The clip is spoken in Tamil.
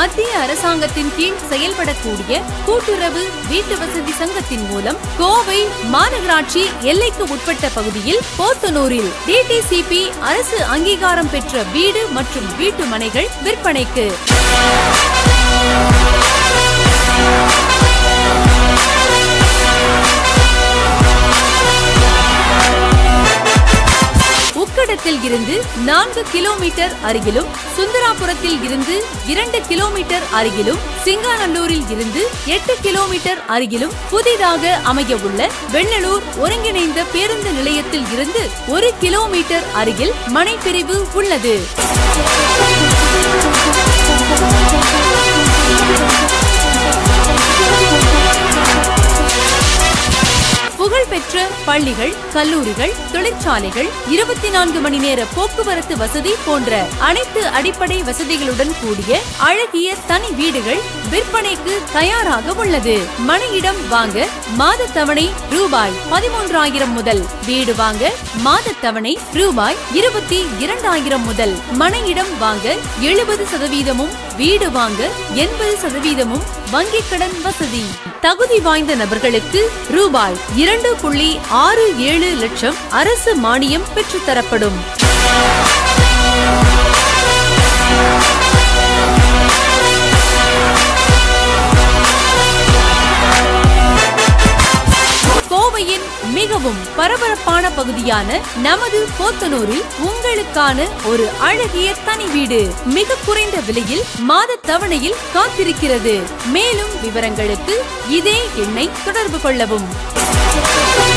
மத்திய அரசாங்கத்தின் கீழ் செயல்படக்கூடிய கூட்டுறவு வீட்டு வசதி சங்கத்தின் மூலம் கோவை மாநகராட்சி எல்லைக்கு உட்பட்ட பகுதியில் போத்தனூரில் டிடிசிபி அரசு அங்கீகாரம் பெற்ற வீடு மற்றும் வீட்டு மனைகள் விற்பனைக்கு உக்கடத்தில் இருந்து நான்கு கிலோமீட்டர் அருகிலும் சுந்தராபுரத்தில் இருந்து இரண்டு கிலோமீட்டர் அருகிலும் சிங்காநல்லூரில் இருந்து எட்டு கிலோமீட்டர் அருகிலும் புதிதாக அமைய உள்ள வெள்ளலூர் ஒருங்கிணைந்த பேருந்து நிலையத்தில் இருந்து ஒரு கிலோமீட்டர் அருகில் மனைப்பிரிவு உள்ளது புகழ்பெற்ற பள்ளிகள் கல்லூரிகள் தொழிற்சாலைகள் இருபத்தி நான்கு மணி நேர போக்குவரத்து வசதி போன்ற அனைத்து அடிப்படை வசதிகளுடன் கூடிய அழகிய தனி வீடுகள் விற்பனைக்கு தயாராக உள்ளது மனையிடம் வாங்க மாத தவணை ரூபாய் பதிமூன்றாயிரம் முதல் வீடு வாங்க மாத தவணை ரூபாய் இருபத்தி இரண்டாயிரம் முதல் மனையிடம் வாங்க எழுபது சதவீதமும் வீடு வாங்க எண்பது சதவீதமும் வங்கிக் கடன் வசதி தகுதி வாய்ந்த நபர்களுக்கு ரூபாய் இரண்டு புள்ளி ஆறு ஏழு லட்சம் அரசு மானியம் பெற்றுத்தரப்படும் கோவையின் மிகவும் பரபரப்பான பகுதியான நமது போத்தனூரில் உங்களுக்கான ஒரு அழகிய தனி வீடு மிக குறைந்த விலையில் மாத தவணையில் காத்திருக்கிறது மேலும் விவரங்களுக்கு இதே எண்ணை தொடர்பு கொள்ளவும்